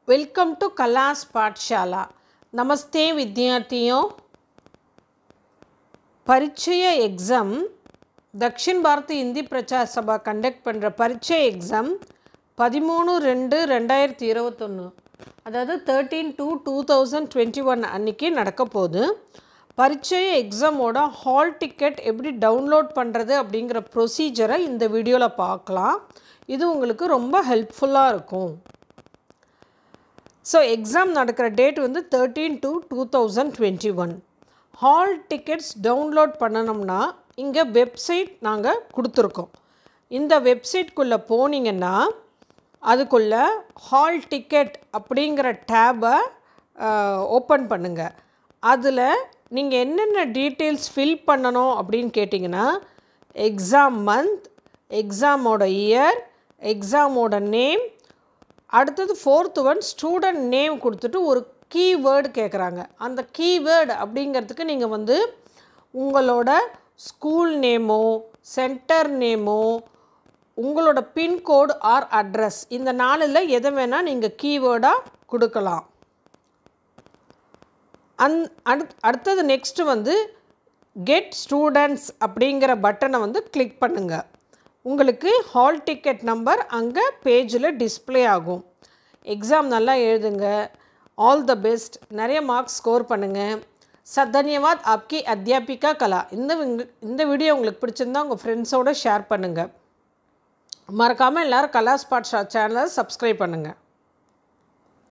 welcome to class पाठशाला नमस्ते विद्यार्थियों பரீட்சைய எக்ஸாம் தக்ஷின் பாரத் இந்தி பிரச்சார சபா கண்டக்ட் பண்ணுற பரீட்சை எக்ஸாம் பதிமூணு ரெண்டு ரெண்டாயிரத்தி இருபத்தொன்று அதாவது thirteen two two thousand twenty one அன்றைக்கி நடக்க போகுது பரீட்சை எக்ஸாமோட ஹால் டிக்கெட் எப்படி டவுன்லோட் பண்ணுறது அப்படிங்கிற ப்ரொசீஜரை இந்த வீடியோவில் பார்க்கலாம் இது உங்களுக்கு ரொம்ப ஹெல்ப்ஃபுல்லாக இருக்கும் ஸோ எக்ஸாம் நடக்கிற டேட் வந்து thirteen two two thousand twenty one hall tickets download பண்ணணும்னா இங்கே வெப்சைட் நாங்கள் கொடுத்துருக்கோம் இந்த வெப்சைட்குள்ளே போனீங்கன்னா அதுக்குள்ளே ஹால் டிக்கெட் அப்படிங்கிற டேபை ஓப்பன் பண்ணுங்கள் அதில் நீங்கள் என்னென்ன டீட்டெயில்ஸ் ஃபில் பண்ணணும் அப்படின்னு கேட்டிங்கன்னா எக்ஸாம் மந்த் எக்ஸாமோட இயர் எக்ஸாமோட நேம் அடுத்தது ஃபோர்த்து ஒன் ஸ்டூடெண்ட் நேம் கொடுத்துட்டு ஒரு கீவேர்டு கேட்குறாங்க அந்த கீவேர்டு அப்படிங்கிறதுக்கு நீங்கள் வந்து உங்களோட ஸ்கூல் நேமோ சென்டர் நேமோ உங்களோட பின்கோடு ஆர் அட்ரஸ் இந்த நாளில் எதை வேணால் நீங்கள் கீவேர்டாக கொடுக்கலாம் அந் அடுத் அடுத்தது நெக்ஸ்ட்டு வந்து கெட் ஸ்டூடெண்ட்ஸ் அப்படிங்கிற பட்டனை வந்து கிளிக் பண்ணுங்கள் உங்களுக்கு ஹால் டிக்கெட் நம்பர் அங்கே பேஜில் டிஸ்ப்ளே ஆகும் எக்ஸாம் நல்லா எழுதுங்க ஆல் த பெஸ்ட் நிறைய மார்க்ஸ் ஸ்கோர் பண்ணுங்கள் ச தன்யவாத் ஆப்கி அத்தியாபிகா கலா இந்த விங்க- இந்த வீடியோ உங்களுக்கு பிடிச்சிருந்தா உங்கள் ஃப்ரெண்ட்ஸோடு ஷேர் பண்ணுங்கள் மறக்காமல் எல்லோரும் கலாஸ் பாட்ஷா சேனலை சப்ஸ்கிரைப் பண்ணுங்கள்